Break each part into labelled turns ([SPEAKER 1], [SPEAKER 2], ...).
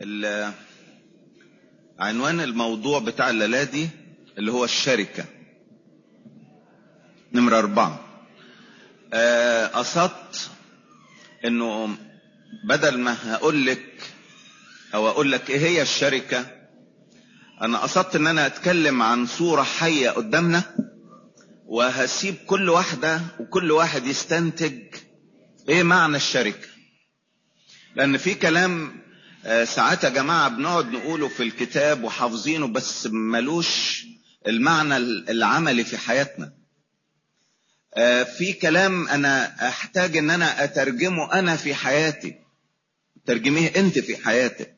[SPEAKER 1] ال- عنوان الموضوع بتاع الليلة دي اللي هو الشركة نمرة أربعة آه، قصدت إنه بدل ما هقول لك أو أقول لك إيه هي الشركة أنا قصدت إن أنا أتكلم عن صورة حية قدامنا وهسيب كل واحدة وكل واحد يستنتج إيه معنى الشركة لأن في كلام آه، ساعات يا جماعة بنقعد نقوله في الكتاب وحافظينه بس ملوش المعنى العملي في حياتنا آه، في كلام انا احتاج ان انا اترجمه انا في حياتي ترجميه انت في حياتك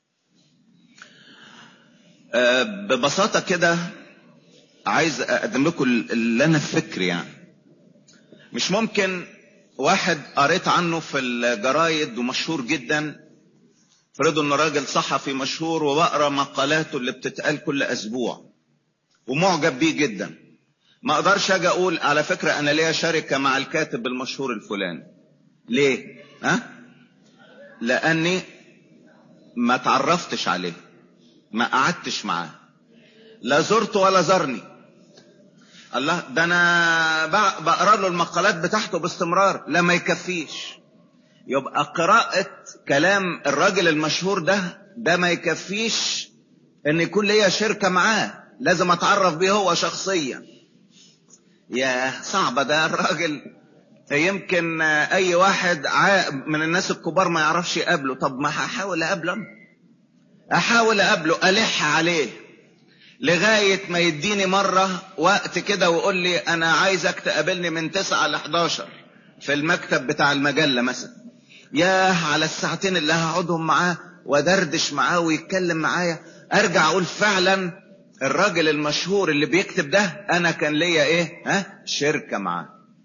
[SPEAKER 1] آه، ببساطة كده عايز اقدم لكم اللي انا في فكري يعني مش ممكن واحد قريت عنه في الجرايد ومشهور جدا فرضوا انه راجل صحفي مشهور وبقرا مقالاته اللي بتتقال كل اسبوع ومعجب بيه جدا ما اقدرش اجي اقول على فكرة انا ليا شركة مع الكاتب المشهور الفلاني ليه ها لاني ما تعرفتش عليه ما قعدتش معاه لا زرته ولا زارني الله ده انا بق- بقرا له المقالات بتاعته باستمرار لا ما يكفيش يبقى قراءة كلام الراجل المشهور ده ده ما يكفيش ان يكون ليا شركة معاه لازم اتعرف بيه هو شخصيا يا صعبة ده الراجل يمكن اي واحد عا- من الناس الكبار ما يعرفش يقابله طب ما هحاول اقابله أنا. احاول اقابله الح عليه لغاية ما يديني مرة وقت كده ويقول لي انا عايزك تقابلني من 9 ل 11 في المكتب بتاع المجلة مثلا ياه على الساعتين اللي هقعدهم معاه ودردش معاه ويتكلم معايا ارجع اقول فعلا الراجل المشهور اللي بيكتب ده انا كان ليا ايه ها شركة معاه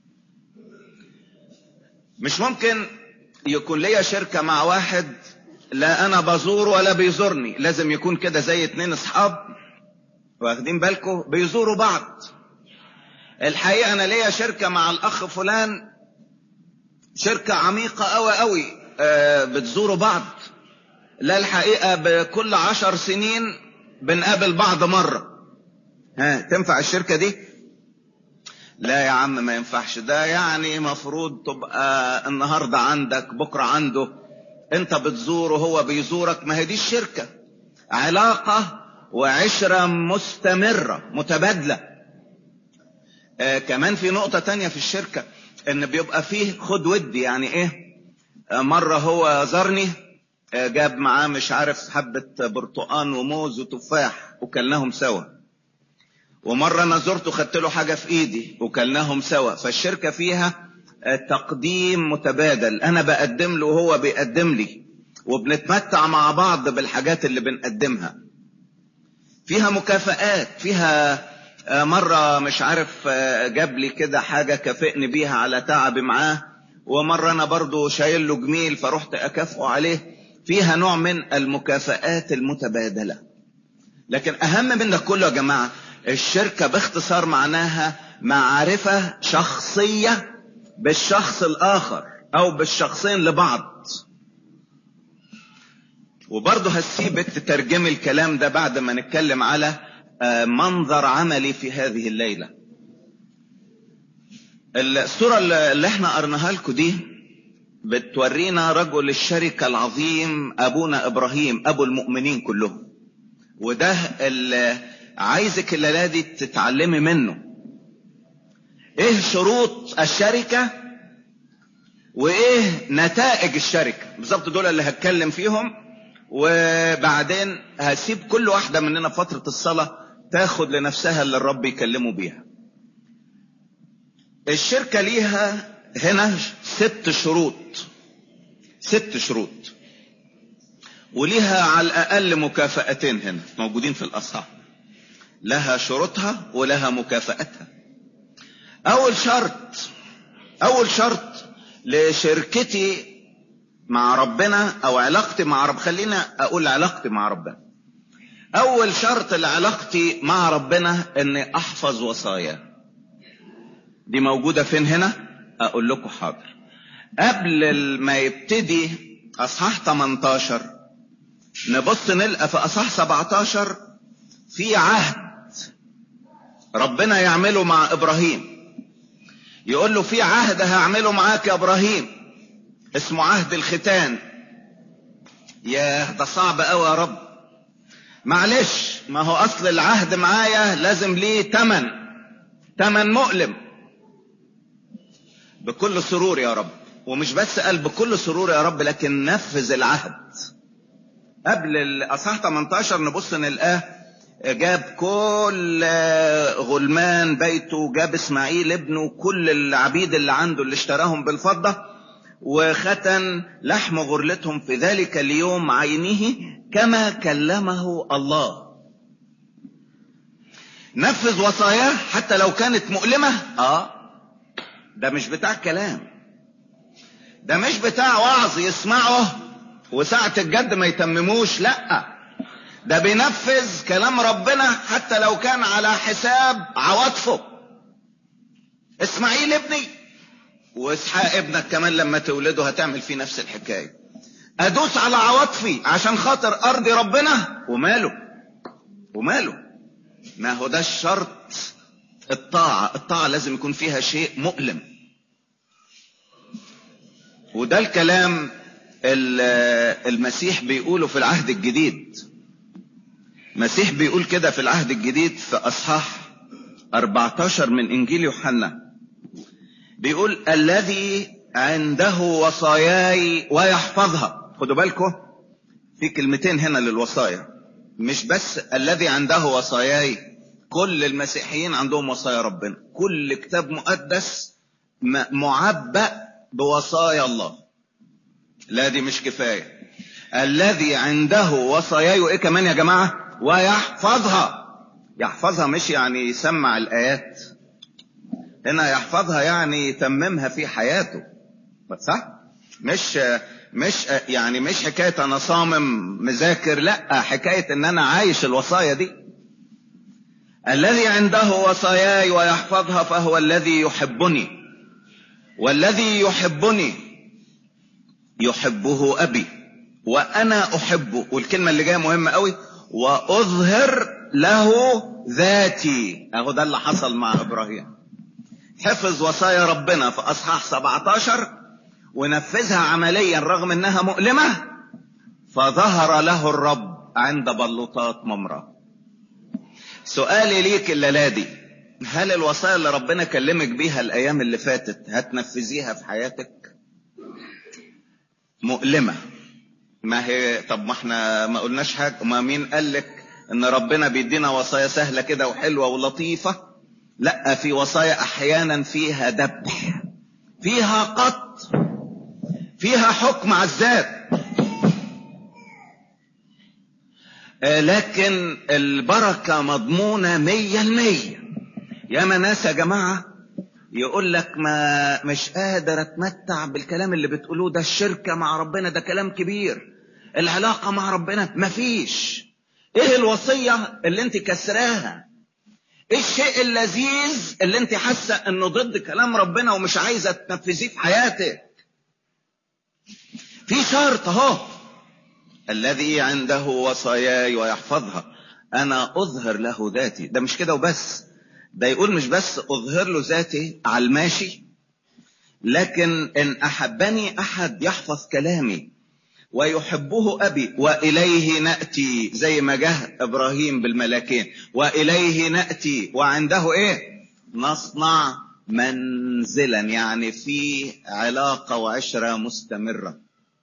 [SPEAKER 1] مش ممكن يكون ليا شركة مع واحد لا انا بزور ولا بيزورني لازم يكون كده زي اتنين اصحاب واخدين بالكم بيزوروا بعض الحقيقة انا ليا شركة مع الاخ فلان شركة عميقة قوي قوي آه بتزوروا بعض لا الحقيقة بكل عشر سنين بنقابل بعض مرة ها تنفع الشركة دي لا يا عم ما ينفعش ده يعني مفروض تبقى النهاردة عندك بكرة عنده انت بتزوره هو بيزورك ما هي دي الشركة علاقة وعشرة مستمرة متبادلة آه كمان في نقطة تانية في الشركة ان بيبقى فيه خد ودي يعني ايه آه مرة هو زارني آه جاب معاه مش عارف حبة برتقان وموز وتفاح وكلناهم سوا ومرة انا زرته خدت له حاجة في ايدي وكلناهم سوا فالشركة فيها آه تقديم متبادل انا بقدم له وهو بيقدم لي وبنتمتع مع بعض بالحاجات اللي بنقدمها فيها مكافآت فيها آه، مرة مش عارف آه، جاب لي كده حاجة كافئني بيها على تعبي معاه ومرة انا برضو شايل له جميل فرحت اكافئه عليه فيها نوع من المكافآت المتبادلة لكن اهم من ده كله يا جماعة الشركة باختصار معناها معرفة شخصية بالشخص الاخر او بالشخصين لبعض وبرضه هسيبك تترجمي الكلام ده بعد ما نتكلم على آه، منظر عملي في هذه الليلة الصورة اللي اللي احنا قرناها لكم دي بتورينا رجل الشركة العظيم ابونا ابراهيم ابو المؤمنين كلهم وده اللي عايزك الليلة دي تتعلمي منه ايه شروط الشركة وايه نتائج الشركة بالظبط دول اللي هتكلم فيهم وبعدين هسيب كل واحدة مننا فترة الصلاة تاخد لنفسها اللي الرب يكلمه بيها الشركة ليها هنا ست شروط ست شروط وليها على الأقل مكافأتين هنا موجودين في الأصحاب لها شروطها ولها مكافأتها أول شرط أول شرط لشركتي مع ربنا أو علاقتي مع رب خلينا أقول علاقتي مع ربنا أول شرط لعلاقتي مع ربنا إني أحفظ وصاياه دي موجودة فين هنا اقول لكم حاضر قبل ما يبتدي اصحاح 18 نبص نلقى في اصح 17 في عهد ربنا يعمله مع ابراهيم يقول له في عهد هعمله معاك يا ابراهيم اسمه عهد الختان ياه ده صعب قوي يا رب معلش ما هو اصل العهد معايا لازم ليه تمن تمن مؤلم بكل سرور يا رب ومش بس قال بكل سرور يا رب لكن نفذ العهد قبل الاصحاح 18 نبص نلقاه جاب كل غلمان بيته جاب اسماعيل ابنه كل العبيد اللي عنده اللي اشتراهم بالفضة وختن لحم غرلتهم في ذلك اليوم عينه كما كلمه الله نفذ وصاياه حتى لو كانت مؤلمة اه ده مش بتاع كلام ده مش بتاع وعظ يسمعه وساعة الجد ما يتمموش لا ده بينفذ كلام ربنا حتى لو كان على حساب عواطفه اسماعيل ابني واسحاق ابنك كمان لما تولده هتعمل فيه نفس الحكاية ادوس على عواطفي عشان خاطر ارضي ربنا وماله وماله ما هو ده الشرط الطاعة الطاعة لازم يكون فيها شيء مؤلم وده الكلام المسيح بيقوله في العهد الجديد المسيح بيقول كده في العهد الجديد في اصحاح 14 من انجيل يوحنا بيقول الذي عنده وصاياي ويحفظها خدوا بالكم في كلمتين هنا للوصايا مش بس الذي عنده وصاياي كل المسيحيين عندهم وصايا ربنا كل كتاب مقدس معبأ بوصايا الله لا دي مش كفاية الذي عنده وصاياي وايه كمان يا جماعة ويحفظها يحفظها مش يعني يسمع الآيات هنا يحفظها يعني يتممها في حياته صح مش مش يعني مش حكاية انا صامم مذاكر لا حكاية ان انا عايش الوصايا دي الذي عنده وصاياي ويحفظها فهو الذي يحبني والذي يحبني يحبه ابي وانا احبه والكلمة اللي جاية مهمة قوي واظهر له ذاتي اهو ده اللي حصل مع ابراهيم حفظ وصايا ربنا في اصحاح 17 ونفذها عمليا رغم انها مؤلمة فظهر له الرب عند بلوطات ممرة سؤالي ليك الليلة دي هل الوصايا اللي ربنا كلمك بيها الايام اللي فاتت هتنفذيها في حياتك مؤلمة ما هي طب ما احنا ما قلناش حاجة ما مين قال لك ان ربنا بيدينا وصايا سهلة كده وحلوة ولطيفة لا في وصايا احيانا فيها ذبح فيها قتل فيها حكم على الذات لكن البركة مضمونة مية المية ياما ناس يا جماعة يقول لك ما مش قادر اتمتع بالكلام اللي بتقولوه ده الشركة مع ربنا ده كلام كبير العلاقة مع ربنا مفيش ايه الوصية اللي انت كسراها ايه الشيء اللذيذ اللي انت حاسة انه ضد كلام ربنا ومش عايزة تنفذيه في حياتك في شرط اهو الذي عنده وصاياي ويحفظها انا اظهر له ذاتي ده مش كده وبس ده يقول مش بس اظهر له ذاتي على الماشي لكن ان احبني احد يحفظ كلامي ويحبه ابي واليه ناتي زي ما جه ابراهيم بالملاكين واليه ناتي وعنده ايه نصنع منزلا يعني في علاقه وعشره مستمره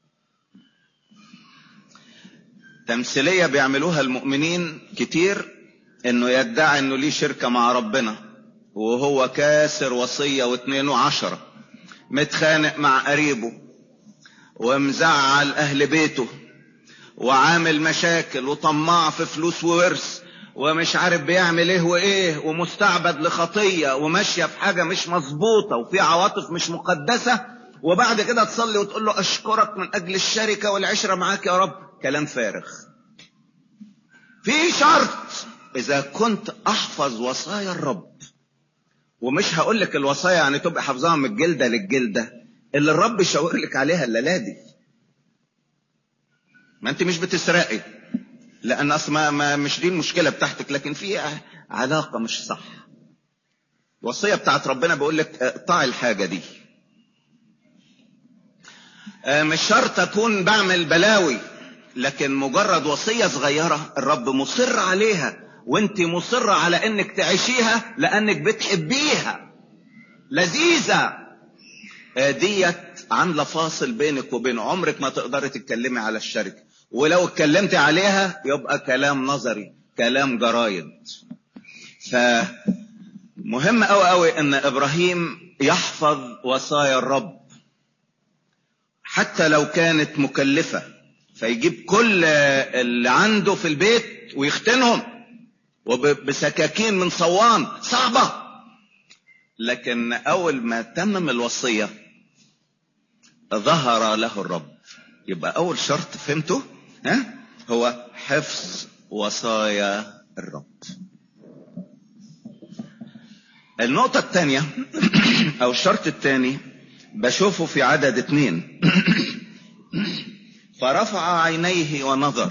[SPEAKER 1] تمثيلية بيعملوها المؤمنين كتير انه يدعي انه ليه شركة مع ربنا وهو كاسر وصية واثنين وعشرة متخانق مع قريبه ومزعل اهل بيته وعامل مشاكل وطماع في فلوس وورث ومش عارف بيعمل ايه وايه ومستعبد لخطية وماشية في حاجة مش مظبوطة وفي عواطف مش مقدسة وبعد كده تصلي وتقول له اشكرك من اجل الشركة والعشرة معاك يا رب كلام فارغ في شرط اذا كنت احفظ وصايا الرب ومش هقول لك الوصايا يعني تبقى حافظاها من الجلدة للجلدة اللي الرب شاور لك عليها الليلة دي ما انت مش بتسرقي لان اصل ما, ما مش دي المشكله بتاعتك لكن في علاقه مش صح الوصيه بتاعت ربنا بيقول لك اقطعي الحاجه دي مش شرط اكون بعمل بلاوي لكن مجرد وصيه صغيره الرب مصر عليها وانت مصره على انك تعيشيها لانك بتحبيها لذيذه ديت عامله فاصل بينك وبين عمرك ما تقدري تتكلمي على الشركه ولو اتكلمت عليها يبقى كلام نظري كلام جرايد فمهم قوي قوي ان ابراهيم يحفظ وصايا الرب حتى لو كانت مكلفة فيجيب كل اللي عنده في البيت ويختنهم وبسكاكين من صوان صعبة لكن اول ما تمم الوصية ظهر له الرب يبقى اول شرط فهمته ها هو حفظ وصايا الرب النقطة الثانية او الشرط الثاني بشوفه في عدد اتنين فرفع عينيه ونظر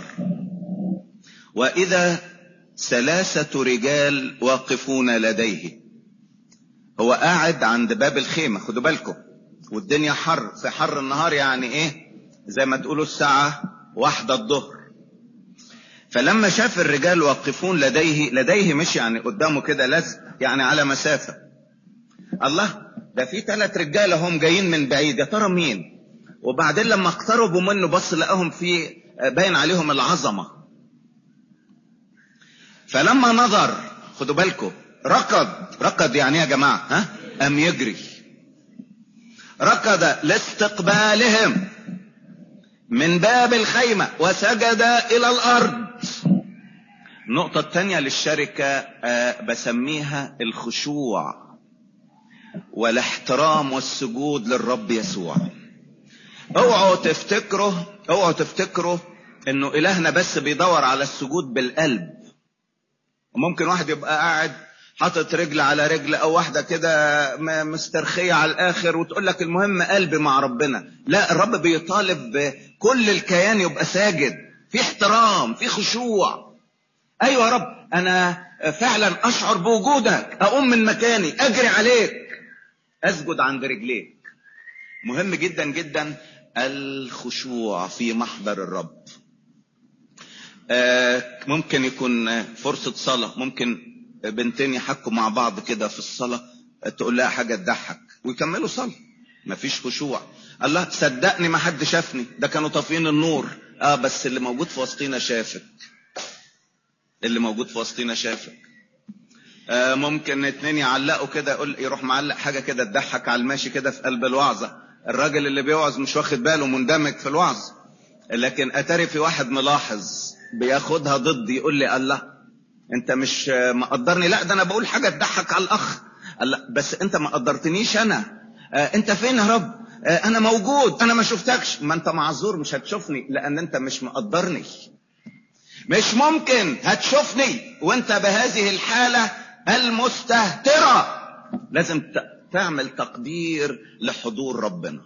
[SPEAKER 1] واذا ثلاثة رجال واقفون لديه هو قاعد عند باب الخيمة خدوا بالكم والدنيا حر في حر النهار يعني ايه زي ما تقولوا الساعة واحدة الظهر فلما شاف الرجال واقفون لديه لديه مش يعني قدامه كده لزق يعني على مسافة الله ده في ثلاث رجاله هم جايين من بعيد يا ترى مين وبعدين لما اقتربوا منه بص لقاهم في باين عليهم العظمه فلما نظر خدوا بالكم ركض ركض يعني يا جماعه ها ام يجري ركض لاستقبالهم من باب الخيمه وسجد الى الارض النقطه الثانيه للشركه أه بسميها الخشوع والاحترام والسجود للرب يسوع اوعوا تفتكروا اوعوا تفتكروا انه الهنا بس بيدور على السجود بالقلب وممكن واحد يبقى قاعد حاطط رجل على رجل او واحده كده مسترخيه على الاخر وتقول لك المهم قلبي مع ربنا لا الرب بيطالب كل الكيان يبقى ساجد في احترام في خشوع ايوه يا رب انا فعلا اشعر بوجودك اقوم من مكاني اجري عليك اسجد عند رجليك مهم جدا جدا الخشوع في محضر الرب آه ممكن يكون فرصة صلاة ممكن بنتين يحكوا مع بعض كده في الصلاة تقول لها حاجة تضحك ويكملوا صلاة مفيش خشوع الله صدقني ما حد شافني ده كانوا طافيين النور اه بس اللي موجود في وسطينا شافك اللي موجود في وسطينا شافك آه ممكن اتنين يعلقوا كده يقول يروح معلق حاجه كده تضحك على الماشي كده في قلب الوعظه الراجل اللي بيوعظ مش واخد باله مندمج في الوعظ لكن اتاري في واحد ملاحظ بياخدها ضدي يقول لي الله انت مش مقدرني لا ده انا بقول حاجه تضحك على الاخ الله بس انت ما قدرتنيش انا آه انت فين يا رب آه انا موجود انا ما شفتكش ما انت معذور مش هتشوفني لان انت مش مقدرني مش ممكن هتشوفني وانت بهذه الحاله المستهترة لازم تعمل تقدير لحضور ربنا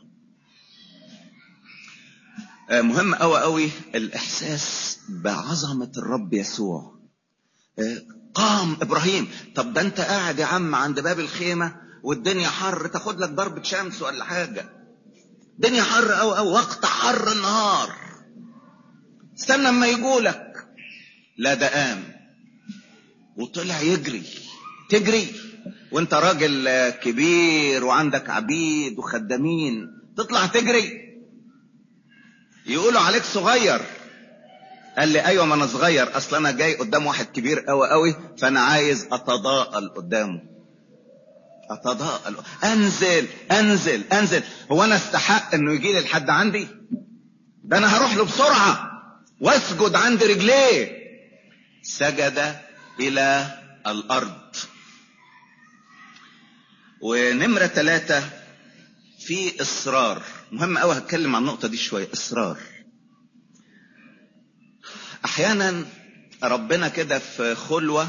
[SPEAKER 1] مهم قوي قوي الاحساس بعظمة الرب يسوع قام ابراهيم طب ده انت قاعد يا عم عند باب الخيمة والدنيا حر تاخد لك ضربة شمس ولا حاجة الدنيا حر قوي قوي وقت حر النهار استنى اما يقولك لا ده قام وطلع يجري تجري وانت راجل كبير وعندك عبيد وخدامين تطلع تجري يقولوا عليك صغير قال لي ايوه ما انا صغير اصل انا جاي قدام واحد كبير قوي قوي فانا عايز اتضاءل قدامه اتضاءل انزل انزل انزل هو انا استحق انه يجي لي لحد عندي ده انا هروح له بسرعه واسجد عند رجليه سجد الى الارض ونمرة ثلاثة في اصرار مهم قوي هتكلم عن النقطة دي شوية اصرار احيانا ربنا كده في خلوة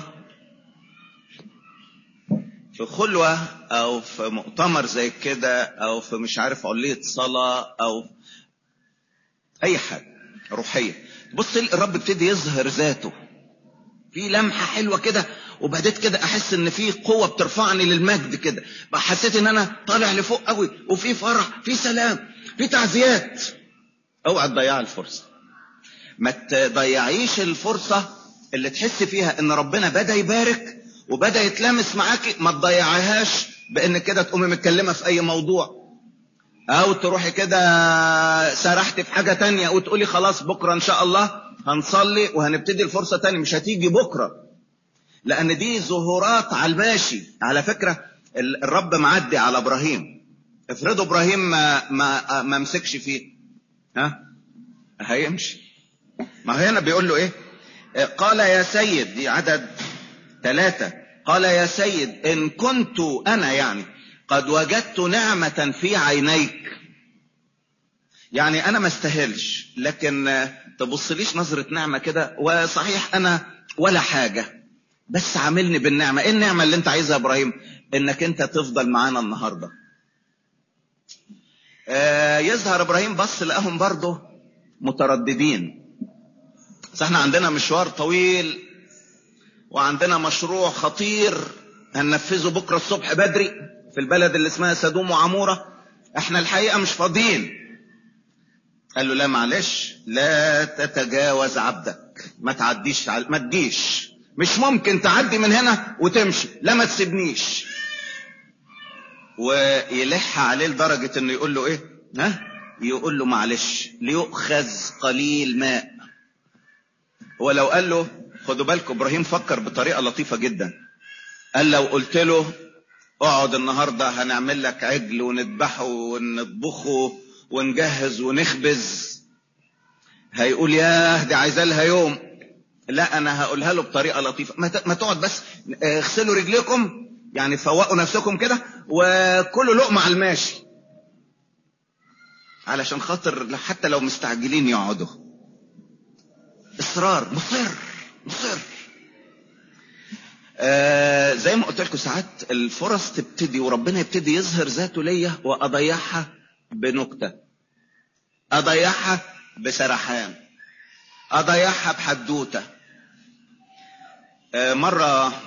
[SPEAKER 1] في خلوة او في مؤتمر زي كده او في مش عارف علية صلاة او اي حاجة روحية بص الرب ابتدي يظهر ذاته في لمحة حلوة كده وبديت كده احس ان في قوة بترفعني للمجد كده بقى حسيت ان انا طالع لفوق قوي وفي فرح في سلام في تعزيات اوعى تضيع الفرصة ما تضيعيش الفرصة اللي تحس فيها ان ربنا بدأ يبارك وبدأ يتلامس معاكي ما تضيعيهاش بان كده تقومي متكلمة في اي موضوع او تروحي كده سرحتي في حاجة تانية وتقولي خلاص بكرة ان شاء الله هنصلي وهنبتدي الفرصة تاني مش هتيجي بكرة لان دي ظهورات على الماشي على فكرة الرب معدي على ابراهيم افرضوا ابراهيم ما ما ما مسكش فيه ها هيمشي ما هنا بيقول له ايه قال يا سيد دي عدد ثلاثة قال يا سيد ان كنت انا يعني قد وجدت نعمة في عينيك يعني انا ما استاهلش لكن تبصليش نظرة نعمة كده وصحيح انا ولا حاجة بس عاملني بالنعمة ايه النعمة اللي انت عايزها يا ابراهيم انك انت تفضل معانا النهاردة آه يظهر ابراهيم بص لقاهم برضه مترددين بس احنا عندنا مشوار طويل وعندنا مشروع خطير هننفذه بكرة الصبح بدري في البلد اللي اسمها سدوم وعمورة احنا الحقيقة مش فاضيين قال له لا معلش لا تتجاوز عبدك ما تعديش ما تجيش مش ممكن تعدي من هنا وتمشي لا ما تسيبنيش ويلح عليه لدرجة انه يقول له ايه ها يقول له معلش ليؤخذ قليل ماء هو لو قال له خدوا بالكم ابراهيم فكر بطريقة لطيفة جدا قال لو قلت له اقعد النهاردة هنعمل لك عجل ونذبحه ونطبخه ونجهز ونخبز هيقول ياه دي عايزة لها يوم لا انا هقولها له بطريقة لطيفة ما تقعد بس اغسلوا رجليكم يعني فوقوا نفسكم كده وكلوا لقمة على الماشي علشان خاطر حتى لو مستعجلين يقعدوا اصرار مصر مصر آه زي ما قلت لكم ساعات الفرص تبتدي وربنا يبتدي يظهر ذاته ليا واضيعها بنكته اضيعها بسرحان اضيعها بحدوته آه مره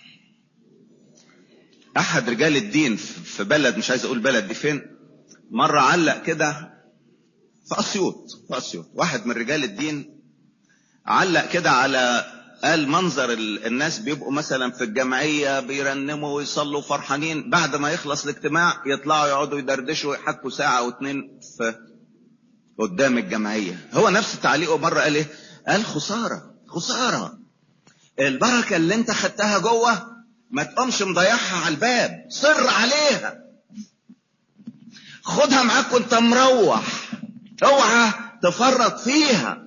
[SPEAKER 1] احد رجال الدين في بلد مش عايز اقول بلد دي فين مره علق كده في اسيوط في اسيوط واحد من رجال الدين علق كده على قال منظر الناس بيبقوا مثلا في الجمعية بيرنموا ويصلوا فرحانين بعد ما يخلص الاجتماع يطلعوا يقعدوا يدردشوا ويحكوا ساعة او اتنين في قدام الجمعية هو نفس تعليقه مرة قال ايه قال خسارة خسارة البركة اللي انت خدتها جوه ما تقومش مضيعها على الباب صر عليها خدها معاك وانت مروح اوعى تفرط فيها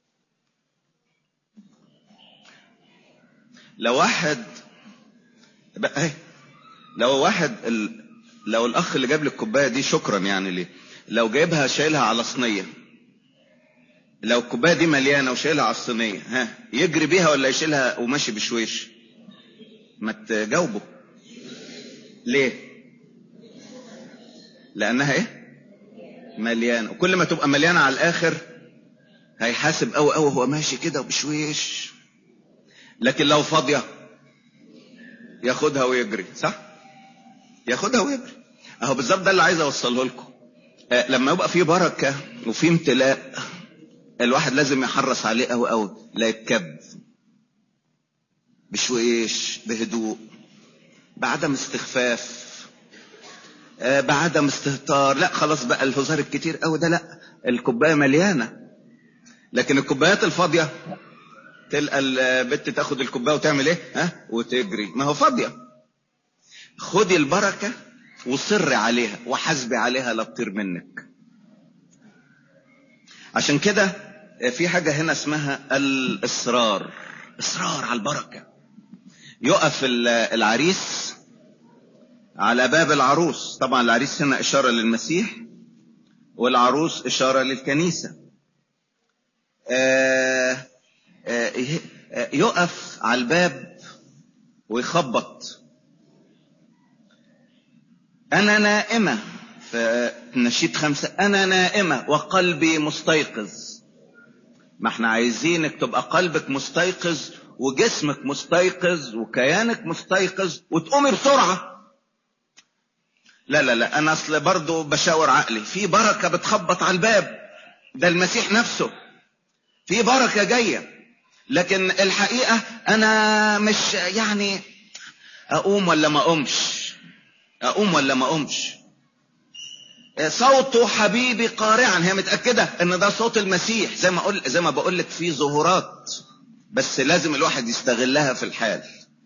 [SPEAKER 1] لو واحد بقى ايه لو واحد ال... لو الاخ اللي جاب لي الكوبايه دي شكرا يعني ليه لو جايبها شايلها على صينيه لو الكوبايه دي مليانه وشايلها على الصينيه ها يجري بيها ولا يشيلها وماشي بشويش ما تجاوبه ليه لانها ايه مليانه وكل ما تبقى مليانه على الاخر هيحاسب قوي قوي هو ماشي كده وبشويش لكن لو فاضية ياخدها ويجري صح ياخدها ويجري اهو بالظبط ده اللي عايز اوصله لكم آه لما يبقى في بركة وفي امتلاء الواحد لازم يحرص عليه قوي قوي لا يتكب بشويش بهدوء بعدم استخفاف آه بعدم استهتار لا خلاص بقى الهزار الكتير قوي ده لا الكوبايه مليانه لكن الكوبايات الفاضيه تلقى البت تاخد الكوبايه وتعمل ايه ها وتجري ما هو فاضيه خدي البركه وصري عليها وحاسبي عليها لا تطير منك عشان كده في حاجه هنا اسمها الاصرار اصرار على البركه يقف العريس على باب العروس طبعا العريس هنا اشاره للمسيح والعروس اشاره للكنيسه آه يقف على الباب ويخبط أنا نائمة في نشيد خمسة أنا نائمة وقلبي مستيقظ ما احنا عايزينك تبقى قلبك مستيقظ وجسمك مستيقظ وكيانك مستيقظ وتقومي بسرعة لا لا لا انا اصل برضو بشاور عقلي في بركة بتخبط على الباب ده المسيح نفسه في بركة جاية لكن الحقيقة انا مش يعني اقوم ولا ما اقومش اقوم ولا ما اقومش صوت حبيبي قارعا هي متأكدة ان ده صوت المسيح زي ما اقول زي ما بقول لك في ظهورات بس لازم الواحد يستغلها في الحال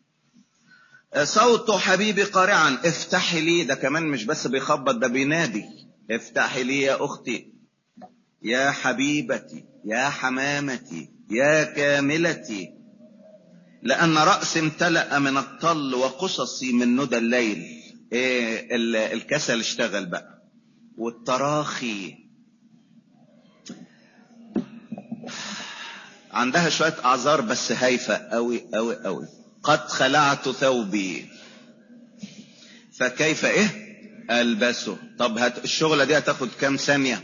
[SPEAKER 1] صوت حبيبي قارعا افتحي لي ده كمان مش بس بيخبط ده بينادي افتحي لي يا اختي يا حبيبتي يا حمامتي يا كاملتي لان رأسي امتلأ من الطل وقصصي من ندى الليل ايه الكسل اشتغل بقى والتراخي عندها شوية اعذار بس هايفة قوي قوي قوي قد خلعت ثوبي فكيف ايه البسه طب هت... الشغلة دي هتاخد كام ثانية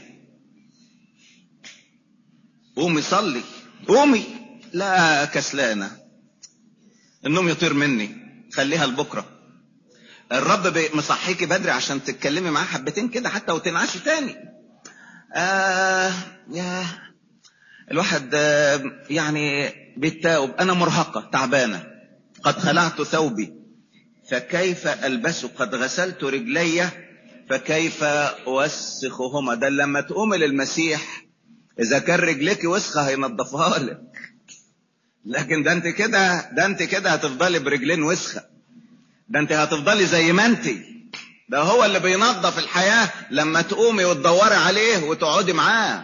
[SPEAKER 1] قومي صلي قومي لا كسلانة النوم يطير مني خليها لبكرة الرب مصحيكي بدري عشان تتكلمي معاه حبتين كده حتى وتنعشي تاني آه يا الواحد آه يعني بيتاوب انا مرهقة تعبانة قد خلعت ثوبي فكيف البسه قد غسلت رجلي فكيف اوسخهما ده لما تقوم للمسيح اذا كان رجلك وسخة هينضفها لك لكن ده انت كده ده انت كده هتفضلي برجلين وسخة ده انت هتفضلي زي ما انت ده هو اللي بينظف الحياة لما تقومي وتدوري عليه وتقعدي معاه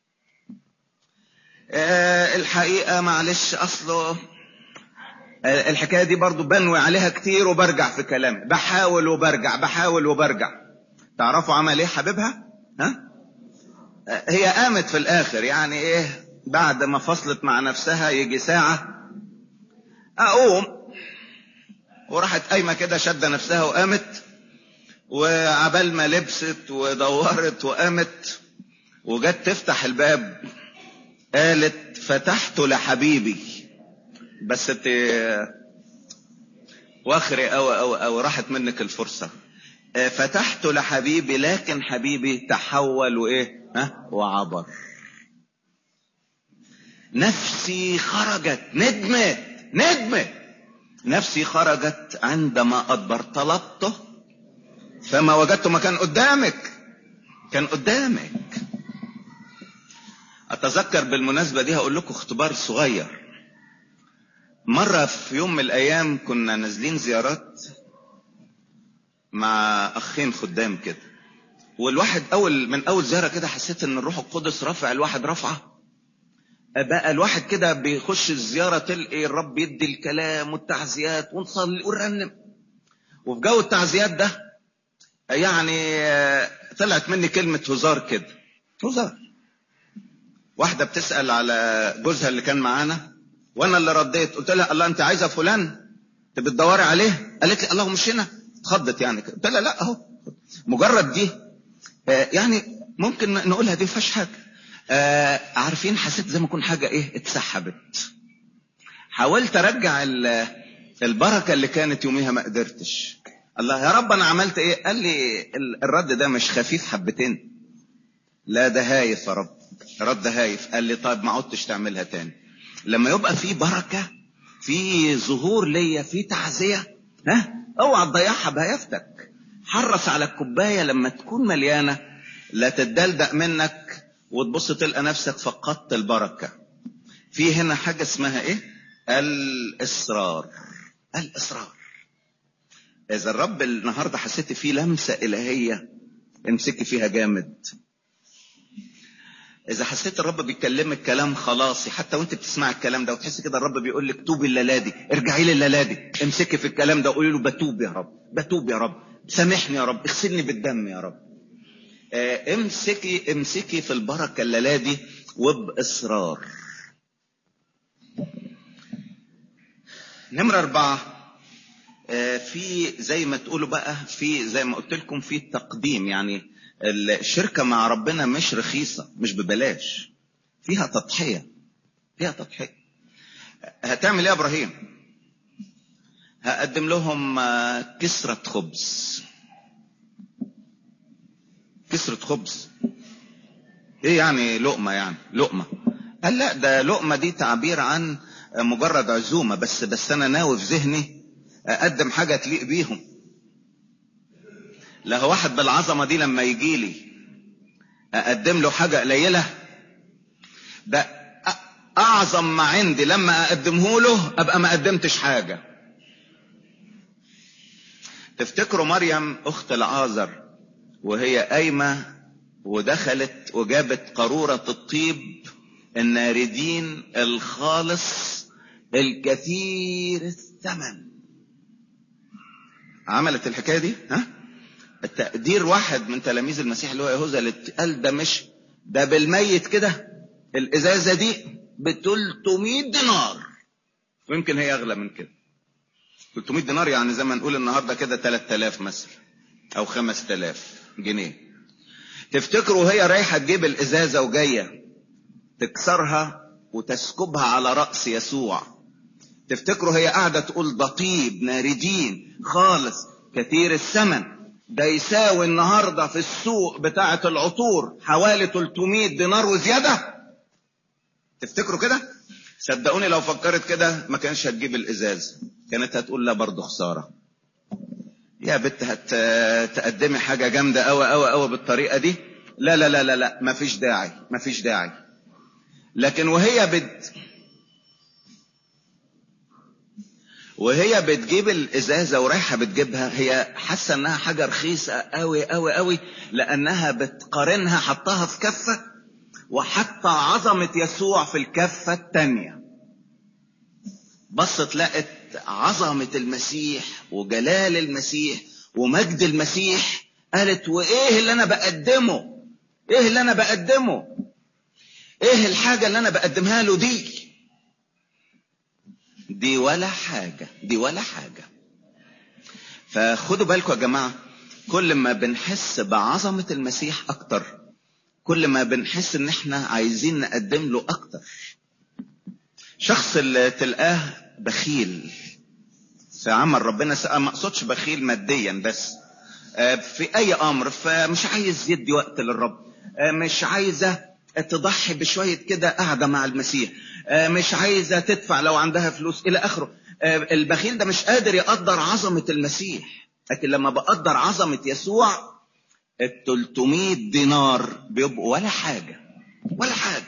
[SPEAKER 1] اه الحقيقة معلش اصله اه الحكاية دي برضو بنوي عليها كتير وبرجع في كلامي بحاول وبرجع بحاول وبرجع تعرفوا عمل ايه حبيبها ها اه هي قامت في الاخر يعني ايه بعد ما فصلت مع نفسها يجي ساعة اقوم وراحت قايمة كده شدة نفسها وقامت وعبال ما لبست ودورت وقامت وجت تفتح الباب قالت فتحت لحبيبي بس انت واخري او او او راحت منك الفرصة فتحت لحبيبي لكن حبيبي تحول وايه ها وعبر نفسي خرجت ندمت ندمت نفسي خرجت عندما أدبر طلبته فما وجدت مكان قدامك كان قدامك أتذكر بالمناسبة دي هقول لكم اختبار صغير مرة في يوم من الأيام كنا نازلين زيارات مع أخين خدام كده والواحد أول من أول زيارة كده حسيت إن الروح القدس رافع الواحد رفعة بقى الواحد كده بيخش الزيارة تلقي الرب يدي الكلام والتعزيات ونصلي ونرنم وفي جو التعزيات ده يعني طلعت مني كلمة هزار كده هزار واحدة بتسأل على جوزها اللي كان معانا وانا اللي رديت قلت لها الله انت عايزة فلان انت بتدوري عليه قالت لي الله مش هنا اتخضت يعني قلت لها لا اهو مجرد دي يعني ممكن نقولها دي مفيهاش حاجه آه عارفين حسيت زي ما يكون حاجة ايه اتسحبت حاولت ارجع البركة اللي كانت يوميها ما قدرتش الله يا رب انا عملت ايه قال لي الرد ده مش خفيف حبتين لا ده هايف يا رب رد هايف قال لي طيب ما عدتش تعملها تاني لما يبقى في بركة في ظهور ليا في تعزية ها اوعى تضيعها بهيفتك حرص على الكوباية لما تكون مليانة لا تدلدق منك وتبص تلقى نفسك فقدت البركة في هنا حاجة اسمها ايه الإصرار الإصرار إذا الرب النهاردة حسيت فيه لمسة إلهية امسكي فيها جامد إذا حسيت الرب بيكلمك كلام خلاصي حتى وأنت بتسمع الكلام ده وتحس كده الرب بيقول لك توبي الليلة دي ارجعي لي الليلة دي امسكي في الكلام ده وقولي له بتوب يا رب بتوب يا رب سامحني يا رب اغسلني بالدم يا رب امسكي امسكي في البركة الليلة دي وبإصرار نمرة أربعة في زي ما تقولوا بقى في زي ما قلت لكم في تقديم يعني الشركة مع ربنا مش رخيصة مش ببلاش فيها تضحية فيها تضحية هتعمل ايه يا ابراهيم هقدم لهم كسرة خبز كسرة خبز ايه يعني لقمة يعني لقمة قال لا ده لقمة دي تعبير عن مجرد عزومة بس بس انا ناوي في ذهني اقدم حاجة تليق بيهم لا هو واحد بالعظمة دي لما يجي لي اقدم له حاجة قليلة ده اعظم ما عندي لما اقدمه له ابقى ما قدمتش حاجة تفتكروا مريم اخت العازر وهي قايمة ودخلت وجابت قارورة الطيب الناردين الخالص الكثير الثمن عملت الحكاية دي ها التقدير واحد من تلاميذ المسيح اللي هو يهوذا اللي قال ده مش ده بالميت كده الازازة دي ب 300 دينار ويمكن هي اغلى من كده 300 دينار يعني زي ما نقول النهارده كده 3000 مثلا او 5000 جنيه تفتكروا هي رايحه تجيب الازازه وجايه تكسرها وتسكبها على راس يسوع تفتكروا هي قاعده تقول ده طيب ناردين خالص كثير الثمن ده يساوي النهارده في السوق بتاعه العطور حوالي 300 دينار وزياده تفتكروا كده صدقوني لو فكرت كده ما كانش هتجيب الازاز كانت هتقول لا برضه خساره يا بنت هتقدمي حاجه جامده قوي قوي قوي بالطريقه دي لا لا لا لا لا مفيش داعي مفيش داعي لكن وهي بت وهي بتجيب الازازه ورايحه بتجيبها هي حاسه انها حاجه رخيصه قوي قوي قوي لانها بتقارنها حطها في كفه وحتى عظمه يسوع في الكفه الثانيه بصت لقت عظمه المسيح وجلال المسيح ومجد المسيح قالت وايه اللي انا بقدمه ايه اللي انا بقدمه ايه الحاجه اللي انا بقدمها له دي دي ولا حاجة دي ولا حاجة فخدوا بالكم يا جماعة كل ما بنحس بعظمة المسيح أكتر كل ما بنحس إن إحنا عايزين نقدم له أكتر شخص اللي تلقاه بخيل في عمل ربنا ما أقصدش بخيل ماديا بس في أي أمر فمش عايز يدي وقت للرب مش عايزة تضحي بشوية كده قاعدة مع المسيح مش عايزة تدفع لو عندها فلوس إلى آخره البخيل ده مش قادر يقدر عظمة المسيح لكن لما بقدر عظمة يسوع ال 300 دينار بيبقوا ولا حاجة ولا حاجة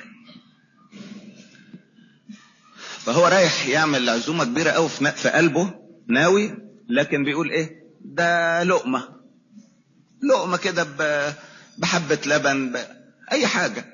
[SPEAKER 1] فهو رايح يعمل عزومة كبيرة قوي في قلبه ناوي لكن بيقول ايه ده لقمة لقمة كده بحبة لبن بأي حاجة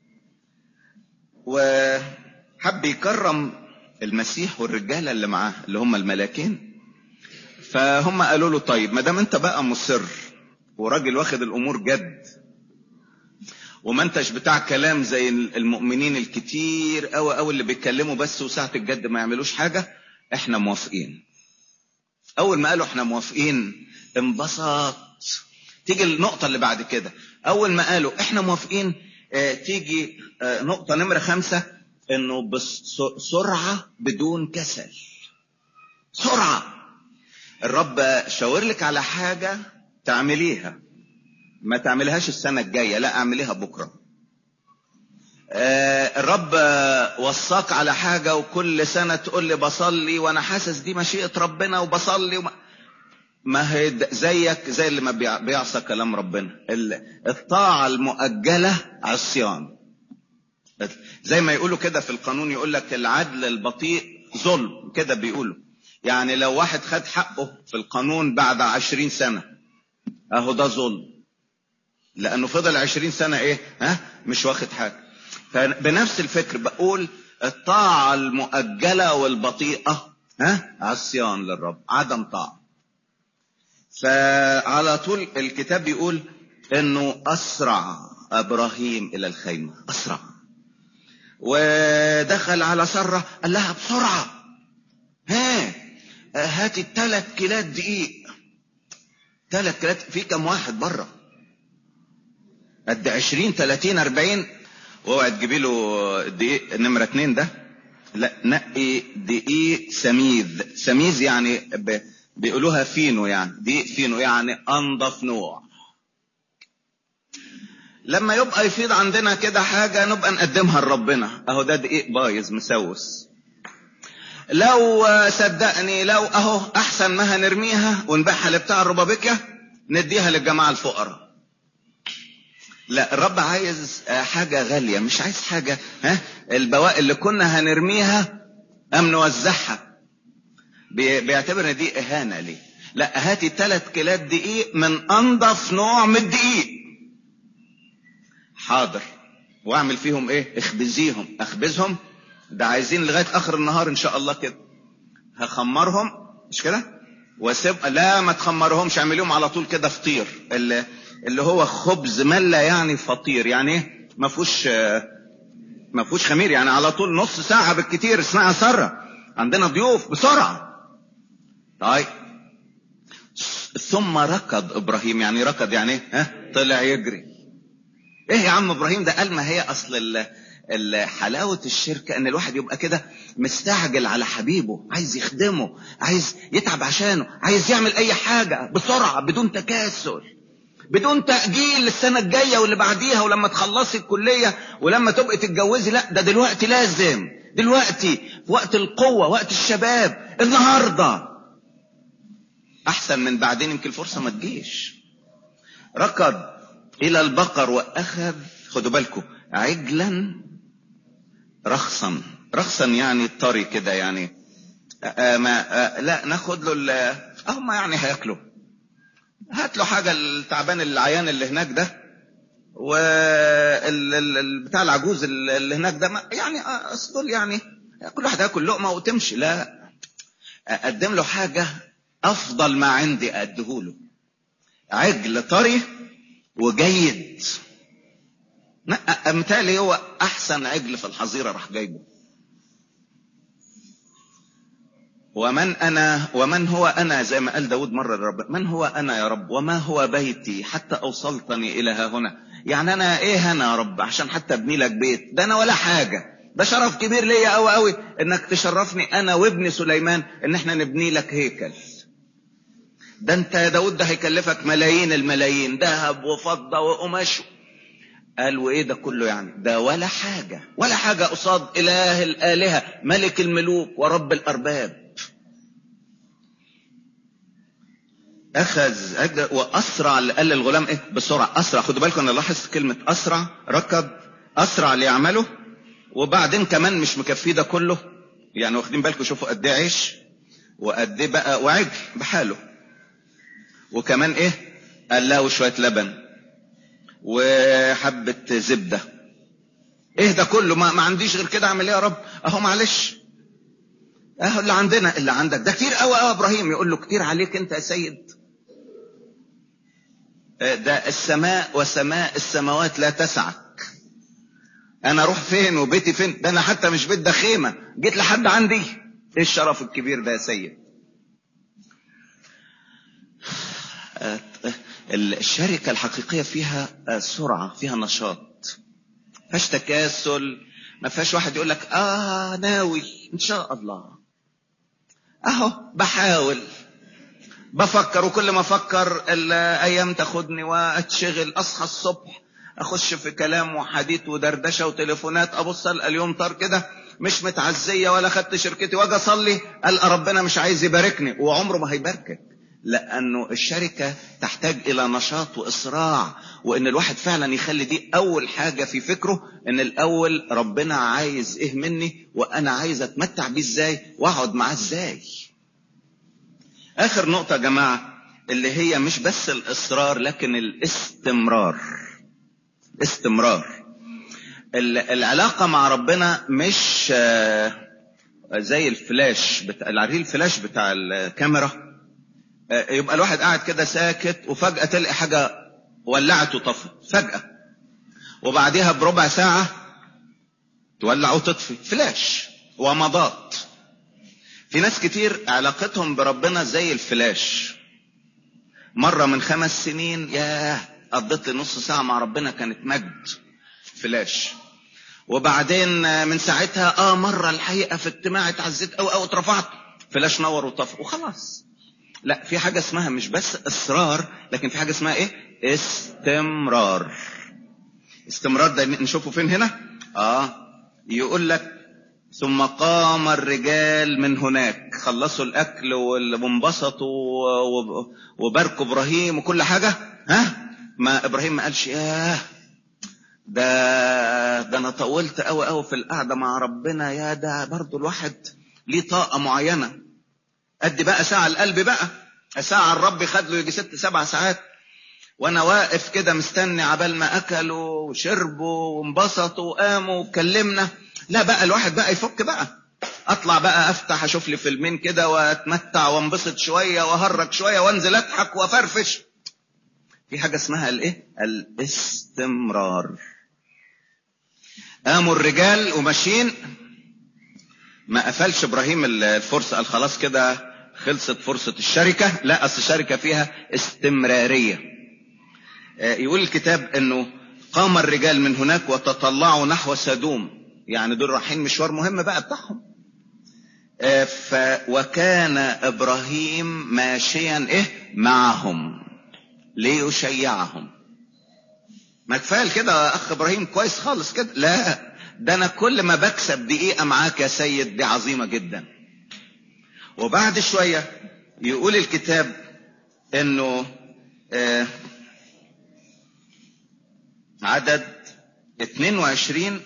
[SPEAKER 1] وحب يكرم المسيح والرجاله اللي معاه اللي هم الملاكين فهم قالوا له طيب ما دام انت بقى مصر وراجل واخد الامور جد وما انتش بتاع كلام زي المؤمنين الكتير قوي قوي اللي بيتكلموا بس وساعه الجد ما يعملوش حاجه احنا موافقين اول ما قالوا احنا موافقين انبسط تيجي النقطه اللي بعد كده اول ما قالوا احنا موافقين اه تيجي اه نقطة نمرة خمسة انه بسرعة بدون كسل سرعة الرب شاور لك على حاجة تعمليها ما تعملهاش السنة الجاية لا اعمليها بكرة اه الرب وصاك على حاجة وكل سنة تقول لي بصلي وانا حاسس دي مشيئة ربنا وبصلي وما ما هي زيك زي اللي ما بيعصى كلام ربنا الطاعة المؤجلة عصيان زي ما يقولوا كده في القانون يقول لك العدل البطيء ظلم كده بيقولوا يعني لو واحد خد حقه في القانون بعد عشرين سنة اهو ده ظلم لانه فضل عشرين سنة ايه ها مش واخد حاجة فبنفس الفكر بقول الطاعة المؤجلة والبطيئة ها عصيان للرب عدم طاعة فعلى طول الكتاب بيقول انه اسرع ابراهيم الى الخيمه اسرع ودخل على سره قال لها بسرعه ها هاتي الثلاث كيلات دقيق ثلاث كيلات في كم واحد بره قد 20 30 40 واوعى تجيبي له الدقيق نمره اتنين ده لا نقي دقيق سميذ سميذ يعني ب... بيقولوها فينو يعني دقيق فينو يعني انضف نوع لما يبقى يفيض عندنا كده حاجة نبقى نقدمها لربنا اهو ده دقيق بايظ مسوس لو صدقني لو اهو احسن ما هنرميها ونبيعها لبتاع الربابيكيا نديها للجماعة الفقراء لا الرب عايز حاجة غالية مش عايز حاجة ها البواقي اللي كنا هنرميها ام نوزعها بيعتبر ان دي اهانة ليه لا هاتي ثلاث كيلات دقيق من انضف نوع من الدقيق حاضر واعمل فيهم ايه اخبزيهم اخبزهم ده عايزين لغاية اخر النهار ان شاء الله كده هخمرهم مش كده واسيب لا ما تخمرهمش اعمليهم على طول كده فطير اللي, اللي هو خبز ملة يعني فطير يعني ايه ما فيهوش ما فيهوش خمير يعني على طول نص ساعة بالكتير اسمها سرة عندنا ضيوف بسرعة طيب ثم ركض ابراهيم يعني ركض يعني ايه ها طلع يجري ايه يا عم ابراهيم ده قال ما هي اصل حلاوة الشركة ان الواحد يبقى كده مستعجل على حبيبه عايز يخدمه عايز يتعب عشانه عايز يعمل اي حاجة بسرعة بدون تكاسل بدون تأجيل للسنة الجاية واللي بعديها ولما تخلصي الكلية ولما تبقي تتجوزي لا ده دلوقتي لازم دلوقتي في وقت القوة وقت الشباب النهاردة احسن من بعدين يمكن الفرصة ما تجيش ركض الى البقر واخذ خدوا بالكم عجلا رخصا رخصا يعني طري كده يعني آآ ما آآ لا ناخد له هم يعني هياكلوا هات له حاجه التعبان العيان اللي هناك ده بتاع العجوز اللي هناك ده يعني اصل يعني كل واحد ياكل لقمه وتمشي لا اقدم له حاجه افضل ما عندي اديهوله عجل طري وجيد متهيألي هو احسن عجل في الحظيره راح جايبه ومن انا ومن هو انا زي ما قال داود مره لرب من هو انا يا رب وما هو بيتي حتى اوصلتني الى ها هنا يعني انا ايه انا يا رب عشان حتى ابني لك بيت ده انا ولا حاجه ده شرف كبير ليا قوي قوي انك تشرفني انا وابن سليمان ان احنا نبني لك هيكل ده انت يا داود ده هيكلفك ملايين الملايين ذهب وفضه وقماش قال وايه ده كله يعني ده ولا حاجة ولا حاجة قصاد اله الالهة ملك الملوك ورب الارباب اخذ أجل واسرع قال للغلام ايه بسرعة اسرع خدوا بالكم انا لاحظ كلمة اسرع ركض اسرع ليعمله وبعدين كمان مش مكفيه ده كله يعني واخدين بالكم شوفوا قد ايه عيش وقد ايه بقى وعجل بحاله وكمان ايه قال له شوية لبن وحبة زبدة ايه ده كله ما, ما عنديش غير كده اعمل ايه يا رب اهو معلش اهو اللي عندنا اللي عندك ده كتير قوي قوي ابراهيم يقول له كتير عليك انت يا سيد ده السماء وسماء السماوات لا تسعك انا اروح فين وبيتي فين ده انا حتى مش بيت ده خيمة جيت لحد عندي ايه الشرف الكبير ده يا سيد الشركة الحقيقية فيها سرعة فيها نشاط فيهاش تكاسل ما فيهاش واحد يقول لك اه ناوي ان شاء الله اهو بحاول بفكر وكل ما افكر الايام تاخدني واتشغل اصحى الصبح اخش في كلام وحديث ودردشه وتليفونات ابص اليوم طار كده مش متعزيه ولا خدت شركتي واجي اصلي القى ربنا مش عايز يباركني وعمره ما هيباركك لانه الشركة تحتاج الى نشاط واصراع وان الواحد فعلا يخلي دي اول حاجة في فكره ان الاول ربنا عايز ايه مني وانا عايز اتمتع بيه ازاي واقعد معاه ازاي اخر نقطة يا جماعة اللي هي مش بس الاصرار لكن الاستمرار استمرار العلاقة مع ربنا مش زي الفلاش بتاع العريل الفلاش بتاع الكاميرا يبقى الواحد قاعد كده ساكت وفجأة تلاقي حاجة ولعت وطفت فجأة وبعديها بربع ساعة تولع وتطفي فلاش ومضات في ناس كتير علاقتهم بربنا زي الفلاش مرة من خمس سنين ياه قضيت لي نص ساعة مع ربنا كانت مجد فلاش وبعدين من ساعتها اه مرة الحقيقة في اجتماع اتعزيت او او اترفعت فلاش نور وطفى وخلاص لا في حاجة اسمها مش بس اصرار لكن في حاجة اسمها ايه استمرار استمرار ده نشوفه فين هنا اه يقول لك ثم قام الرجال من هناك خلصوا الاكل وانبسطوا وباركوا ابراهيم وكل حاجة ها ما ابراهيم ما قالش ياه ده ده انا طولت قوي قوي في القعده مع ربنا يا ده برضو الواحد ليه طاقه معينه ادي بقى ساعه القلب بقى ساعه الرب خد له يجي ست سبع ساعات وانا واقف كده مستني عبال ما اكلوا وشربوا وانبسطوا وقاموا وكلمنا لا بقى الواحد بقى يفك بقى اطلع بقى افتح اشوف لي فيلمين كده واتمتع وانبسط شويه واهرج شويه وانزل اضحك وافرفش في حاجه اسمها الايه الاستمرار قاموا الرجال وماشيين ما قفلش ابراهيم الفرصه قال خلاص كده خلصت فرصه الشركه لا اصل الشركه فيها استمراريه يقول الكتاب انه قام الرجال من هناك وتطلعوا نحو سدوم يعني دول رايحين مشوار مهم بقى بتاعهم ف وكان ابراهيم ماشيا ايه معهم ليشيعهم ما كفايه كده اخ ابراهيم كويس خالص كده لا ده انا كل ما بكسب دقيقه معاك يا سيد دي عظيمه جدا وبعد شويه يقول الكتاب انه آه عدد 22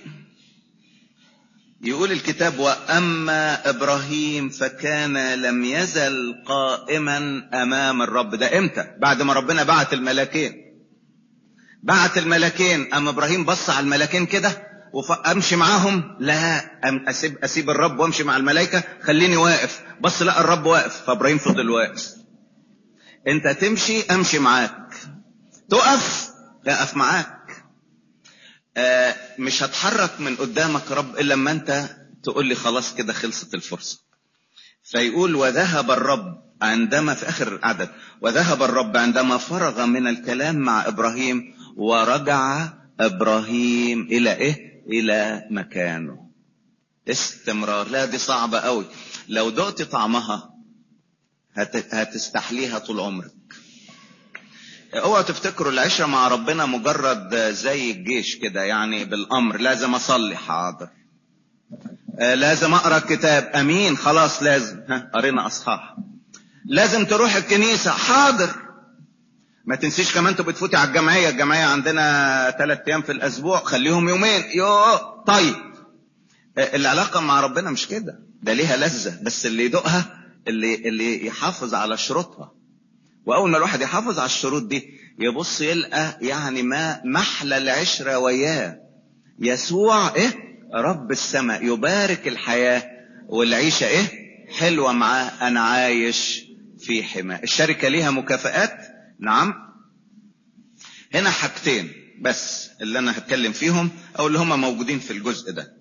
[SPEAKER 1] يقول الكتاب واما ابراهيم فكان لم يزل قائما امام الرب ده امتى بعد ما ربنا بعت الملاكين بعت الملاكين اما ابراهيم بص على الملاكين كده وامشي معاهم لا أم اسيب اسيب الرب وامشي مع الملائكه خليني واقف بص لا الرب واقف فابراهيم فضل واقف انت تمشي امشي معاك تقف اقف معاك آه مش هتحرك من قدامك رب الا لما انت تقول لي خلاص كده خلصت الفرصه فيقول وذهب الرب عندما في اخر عدد وذهب الرب عندما فرغ من الكلام مع ابراهيم ورجع ابراهيم الى ايه الى مكانه استمرار لا دي صعبه قوي لو دقت طعمها هت... هتستحليها طول عمرك اوعوا تفتكروا العشره مع ربنا مجرد زي الجيش كده يعني بالامر لازم اصلي حاضر آه لازم اقرا الكتاب امين خلاص لازم ها قرينا اصحاح لازم تروح الكنيسه حاضر ما تنسيش كمان انتوا بتفوتي على الجمعيه الجمعيه عندنا ثلاث ايام في الاسبوع خليهم يومين يو طيب آه العلاقه مع ربنا مش كده ده ليها لذه بس اللي يدوقها اللي اللي يحافظ على شروطها واول ما الواحد يحافظ على الشروط دي يبص يلقى يعني ما محلى العشره وياه يسوع ايه رب السماء يبارك الحياه والعيشه ايه حلوه معاه انا عايش في حماه الشركه ليها مكافآت نعم هنا حاجتين بس اللي انا هتكلم فيهم او اللي هم موجودين في الجزء ده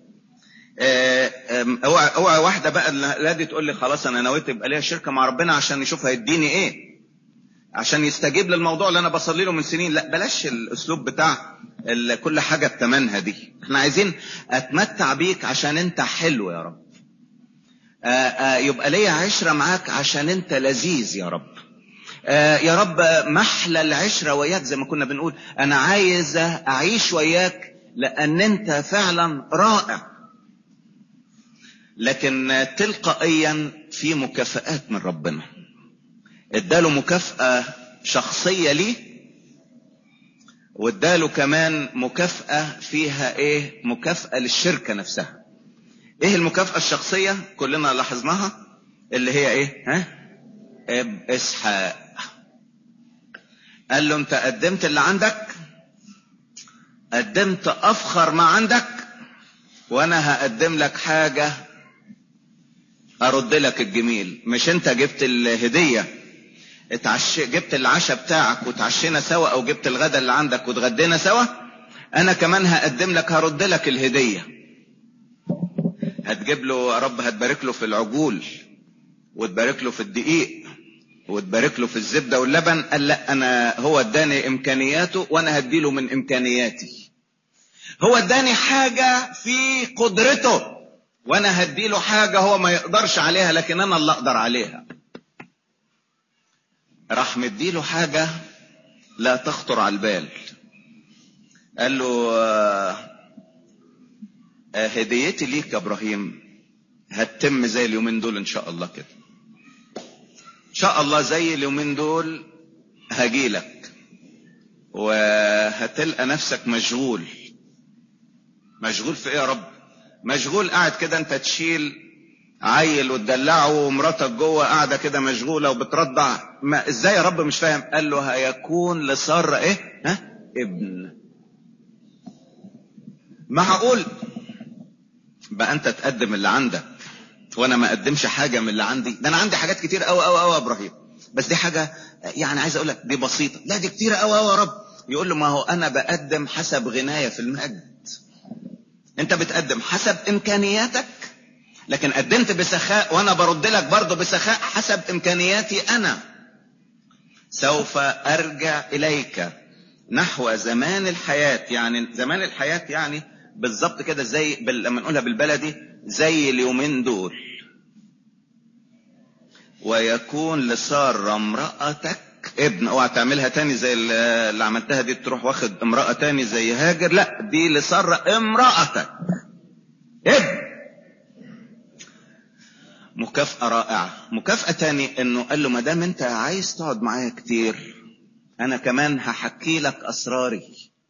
[SPEAKER 1] اوعى اوعى واحده بقى لا دي تقول لي خلاص انا نويت يبقى ليا شركه مع ربنا عشان يشوف هيديني ايه عشان يستجيب للموضوع اللي انا بصلي له من سنين لا بلاش الاسلوب بتاع كل حاجه بتمنها دي احنا عايزين اتمتع بيك عشان انت حلو يا رب آآ آآ يبقى ليا عشره معاك عشان انت لذيذ يا رب يا رب محلى العشره وياك زي ما كنا بنقول انا عايز اعيش وياك لان انت فعلا رائع لكن تلقائيا في مكافآت من ربنا اداله مكافأة شخصية ليه واداله كمان مكافأة فيها ايه مكافأة للشركة نفسها ايه المكافأة الشخصية كلنا لاحظناها اللي هي ايه ها اسحاق قال له انت قدمت اللي عندك قدمت افخر ما عندك وانا هقدم لك حاجة ارد لك الجميل مش انت جبت الهديه اتعش... جبت العشاء بتاعك وتعشينا سوا او جبت الغدا اللي عندك واتغدينا سوا انا كمان هقدم لك هرد لك الهدية هتجيب له يا رب هتبارك له في العجول وتبارك له في الدقيق وتبارك له في الزبدة واللبن قال لا انا هو اداني امكانياته وانا هديله من امكانياتي هو اداني حاجة في قدرته وانا هديله حاجة هو ما يقدرش عليها لكن انا اللي اقدر عليها راح مديله حاجة لا تخطر على البال قال له آه، آه، هديتي ليك يا ابراهيم هتتم زي اليومين دول ان شاء الله كده ان شاء الله زي اليومين دول هجيلك وهتلقى نفسك مشغول مشغول في ايه يا رب مشغول قاعد كده انت تشيل عيل وتدلعه ومراتك جوه قاعده كده مشغوله وبترضع ما ازاي يا رب مش فاهم قال له هيكون لساره ايه ها ابن معقول بقى انت تقدم اللي عندك وانا ما اقدمش حاجه من اللي عندي ده انا عندي حاجات كتير قوي قوي قوي يا ابراهيم بس دي حاجه يعني عايز اقول لك دي بسيطه لا دي كتير قوي قوي يا رب يقول له ما هو انا بقدم حسب غنايه في المجد انت بتقدم حسب امكانياتك لكن قدمت بسخاء وانا برد لك برضه بسخاء حسب امكانياتي انا سوف ارجع اليك نحو زمان الحياة يعني زمان الحياة يعني بالظبط كده زي بال... لما نقولها بالبلدي زي اليومين دول ويكون لسارة امرأتك ابن اوعى تعملها تاني زي اللي عملتها دي تروح واخد امرأة تاني زي هاجر لا دي لسارة امرأتك ابن مكافأة رائعة مكافأة تاني انه قال له ما دام انت عايز تقعد معايا كتير انا كمان هحكي لك اسراري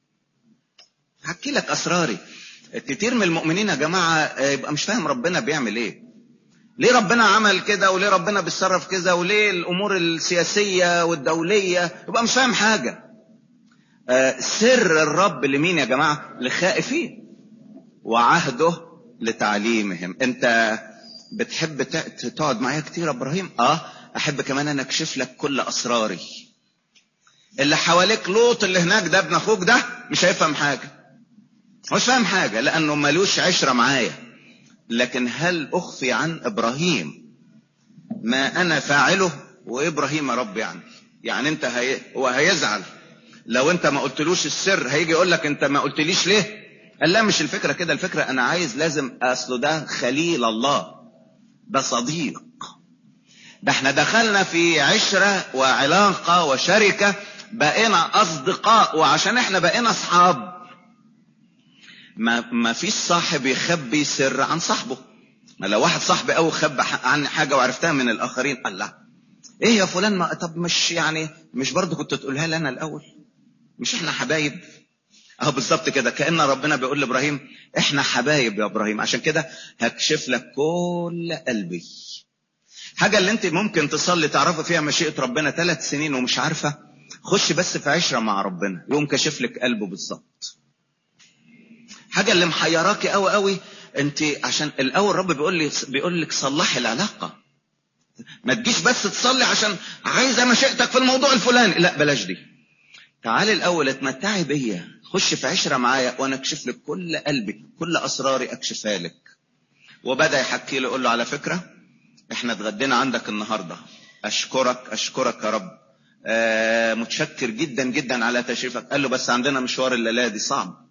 [SPEAKER 1] هحكي لك اسراري كتير من المؤمنين يا جماعة يبقى مش فاهم ربنا بيعمل ايه ليه ربنا عمل كده وليه ربنا بيتصرف كده وليه الامور السياسية والدولية يبقى مش فاهم حاجة آه سر الرب لمين يا جماعة لخائفين وعهده لتعليمهم انت بتحب تقعد معايا كتير يا ابراهيم اه احب كمان انا اكشف لك كل اسراري اللي حواليك لوط اللي هناك ده ابن اخوك ده مش هيفهم حاجه مش فاهم حاجه لانه ملوش عشره معايا لكن هل اخفي عن ابراهيم ما انا فاعله وابراهيم يا رب يعني يعني انت هي... هو هيزعل لو انت ما قلتلوش السر هيجي يقول لك انت ما قلتليش ليه قال لا مش الفكره كده الفكره انا عايز لازم اصله ده خليل الله ده صديق ده احنا دخلنا في عشرة وعلاقة وشركة بقينا أصدقاء وعشان احنا بقينا أصحاب ما, ما فيش صاحب يخبي سر عن صاحبه ما لو واحد صاحبي أو خبى عن حاجة وعرفتها من الآخرين قال لا ايه يا فلان ما طب مش يعني مش برضه كنت تقولها لي انا الاول مش احنا حبايب اهو بالظبط كده كان ربنا بيقول لابراهيم احنا حبايب يا ابراهيم عشان كده هكشف لك كل قلبي حاجه اللي انت ممكن تصلي تعرفي فيها مشيئه ربنا ثلاث سنين ومش عارفه خش بس في عشره مع ربنا يقوم كشف لك قلبه بالظبط حاجه اللي محيراكي قوي قوي انت عشان الاول رب بيقول لي بيقول لك صلحي العلاقه ما تجيش بس تصلي عشان عايزه مشيئتك في الموضوع الفلاني لا بلاش دي تعالي الاول اتمتعي بيا خش في عشره معايا وانا اكشف لك كل قلبي كل اسراري اكشفها لك وبدا يحكي له يقول له على فكره احنا اتغدينا عندك النهارده اشكرك اشكرك يا رب آه متشكر جدا جدا على تشريفك قال له بس عندنا مشوار الليله دي صعب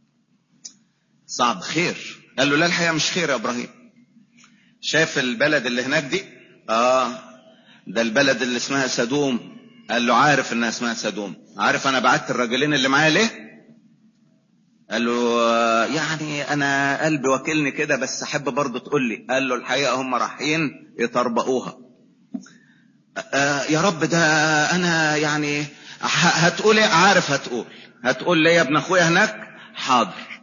[SPEAKER 1] صعب خير قال له لا الحقيقه مش خير يا ابراهيم شايف البلد اللي هناك دي اه ده البلد اللي اسمها سدوم قال له عارف انها اسمها سدوم عارف انا بعت الراجلين اللي معايا ليه قال له يعني انا قلبي واكلني كده بس احب برضه تقول لي قال له الحقيقه هم رايحين يطربقوها آه يا رب ده انا يعني هتقول ايه عارف هتقول هتقول لي يا ابن اخويا هناك حاضر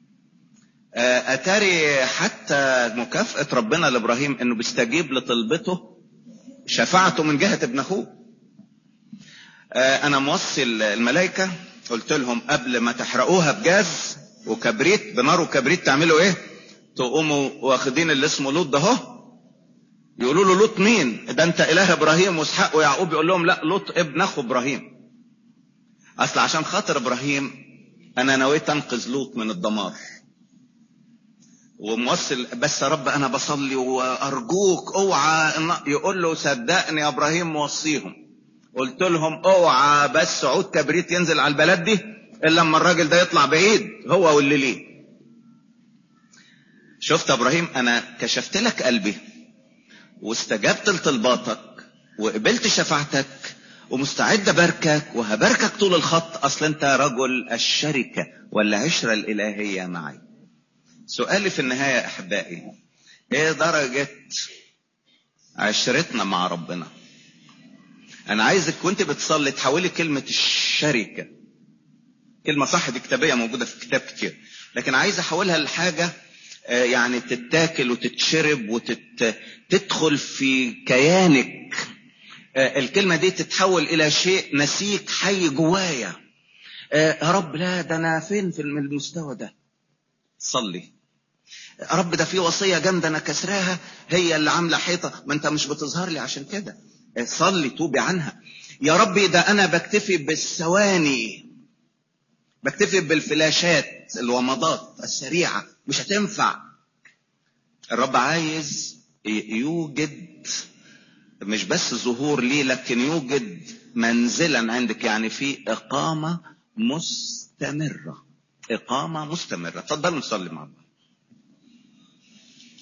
[SPEAKER 1] آه اتاري حتى مكافأة ربنا لابراهيم انه بيستجيب لطلبته شفاعته من جهة ابن اخوه آه انا موصي الملائكة قلت لهم قبل ما تحرقوها بجاز وكبريت بنار وكبريت تعملوا ايه تقوموا واخدين اللي اسمه لوط ده اهو يقولوا له لوط مين ده انت اله ابراهيم واسحاق ويعقوب يقول لهم لا لوط ابن اخو ابراهيم اصل عشان خاطر ابراهيم انا نويت انقذ لوط من الدمار وموصل بس يا رب انا بصلي وارجوك اوعى يقول له صدقني يا ابراهيم موصيهم قلت لهم اوعى بس عود كبريت ينزل على البلد دي الا لما الراجل ده يطلع بعيد هو واللي ليه شفت يا ابراهيم انا كشفت لك قلبي واستجبت لطلباتك وقبلت شفاعتك ومستعد اباركك وهباركك طول الخط اصل انت رجل الشركة والعشرة الالهية معي سؤالي في النهاية احبائي ايه درجة عشرتنا مع ربنا انا عايزك وانت بتصلي تحولي كلمة الشركة كلمة صح دي كتابية موجودة في كتاب كتير لكن عايز احولها لحاجة يعني تتاكل وتتشرب وتدخل في كيانك الكلمة دي تتحول الى شيء نسيك حي جوايا يا رب لا ده انا فين في المستوى ده صلي يا رب ده في وصية جامدة انا كسراها هي اللي عاملة حيطة ما انت مش بتظهر لي عشان كده صلي توبي عنها يا ربي ده انا بكتفي بالثواني بكتفي بالفلاشات الومضات السريعة مش هتنفع الرب عايز يوجد مش بس ظهور ليه لكن يوجد منزلا عندك يعني في إقامة مستمرة إقامة مستمرة تفضلوا نصلي مع بعض